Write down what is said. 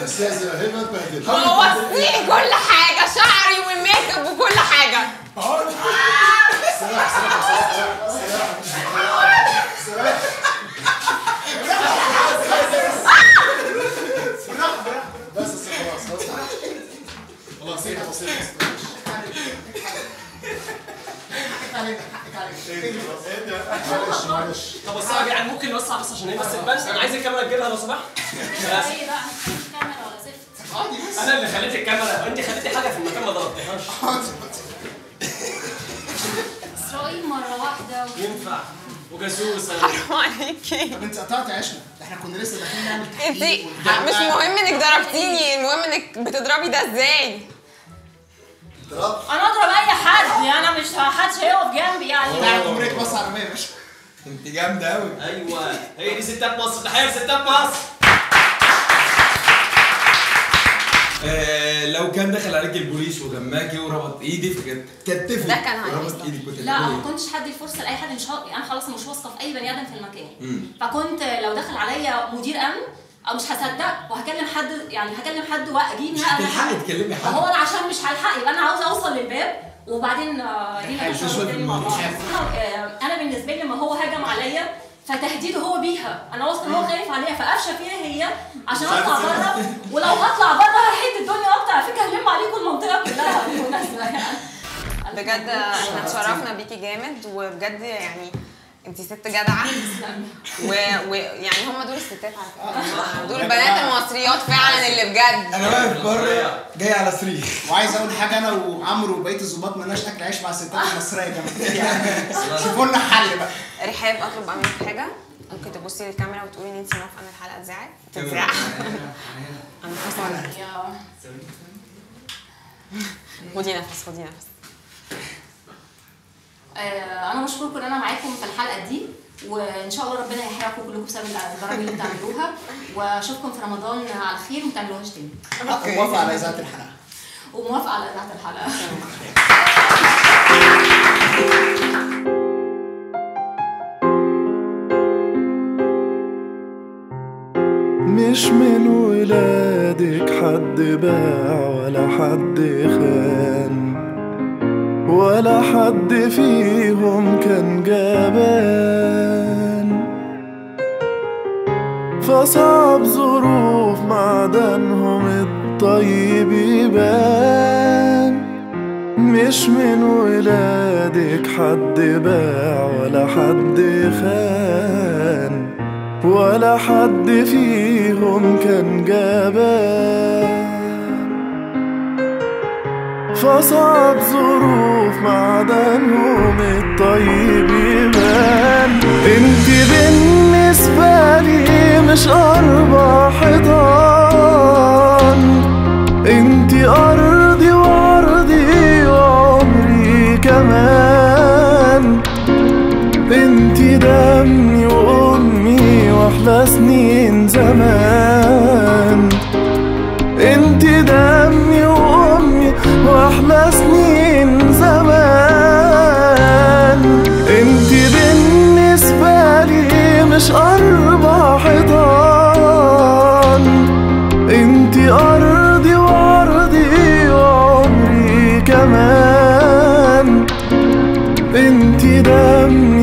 استاذه هبه اتبهدلت بوظتيلي كل حاجه شعري والميك اب وكل حاجه سلاح سلاح سلاح سلاح بس بس خلاص خلاص خلاص هي تفاصيل معلش معلش طب بس يا جدعان ممكن نوسع بس عشان هي بس تبان انا عايز الكاميرا تجيبها لو سمحت ايه بقى مفيش كاميرا ولا زفت انا اللي خليت الكاميرا انت خليتي حاجه في المكان ما ضربتهاش اسرائيل مره واحده و... ينفع وجاسوسه حرام عليكي طب انت قطعت عيشنا ده احنا كنا لسه داخلين نعمل انت تحقيق مش مهم انك ضربتيني المهم انك بتضربي ده ازاي انا اضرب اي حد يعني انا مش حدش هيقف جنبي يعني بتاع جمهوريه مصر العربيه يا باشا انت جامده قوي ايوه هي دي ستات مصر تحيه لستات مصر آه لو كان دخل عليك البوليس وجماكي وربط ايدي فكانت كتفك ده كان عادي وربط أصلاً. ايدك كنت لا هتعملي ما ايه؟ كنتش هدي الفرصه لاي حد مش هق... انا خلاص مش واثقه في اي بني ادم في المكان مم. فكنت لو دخل عليا مدير امن او مش هصدق وهكلم حد يعني هكلم حد واجيب مش هتلحقي تكلمي حد هو انا عشان مش هلحق يبقى انا عاوزه اوصل للباب وبعدين آه، دي مش هتشوفي اللي مع بعض الموضوع. آه، انا بالنسبه لي لما هو هجم عليا فتهديده هو بيها انا واثقه ان هو خايف عليها فقفشه فيها هي عشان اطلع بره ولو هطلع بره هحيد الدنيا اكتر على فكره هلم عليكم المنطقه كلها بالمناسبه يعني بجد احنا اتشرفنا بيكي جامد وبجد يعني انت ست جدعه ويعني و... يعني هم دول الستات على فكره دول البنات المصريات فعلا اللي بجد انا واقف بره جاي على صريخ وعايز اقول حاجه انا وعمرو وبقيه الظباط مالناش اكل عيش مع الستات المصريه يا جماعه يعني شوفوا لنا حل بقى رحاب اطلب بقى منك حاجه ممكن تبصي للكاميرا وتقولي ان انت موافقه ان الحلقه تذاع تتذاع انا فصلت يا خدي نفس خدي نفس آه، انا بشكركم ان انا معاكم في الحلقه دي وان شاء الله ربنا يحرقكم كلكم بسبب البرامج اللي بتعملوها واشوفكم في رمضان على خير وما تعملوهاش تاني موافقه على اذاعه الحلقه وموافقه على اذاعه الحلقه مش من ولادك حد باع ولا حد خان ولا حد فيهم كان جبان فصعب ظروف معدنهم الطيب يبان مش من ولادك حد باع ولا حد خان ولا حد فيهم كان جبان فصعب ظروف معدنهم الطيب يبان انت بالنسبة لي مش أربع حيطان انت أرضي وعرضي وعمري كمان انت دمي وامي واحلى سنين زمان انت دمي وامي واحلى سنين زمان انت بالنسبة لي مش اربع حيطان انت ارضي وعرضي وعمري كمان انت دمي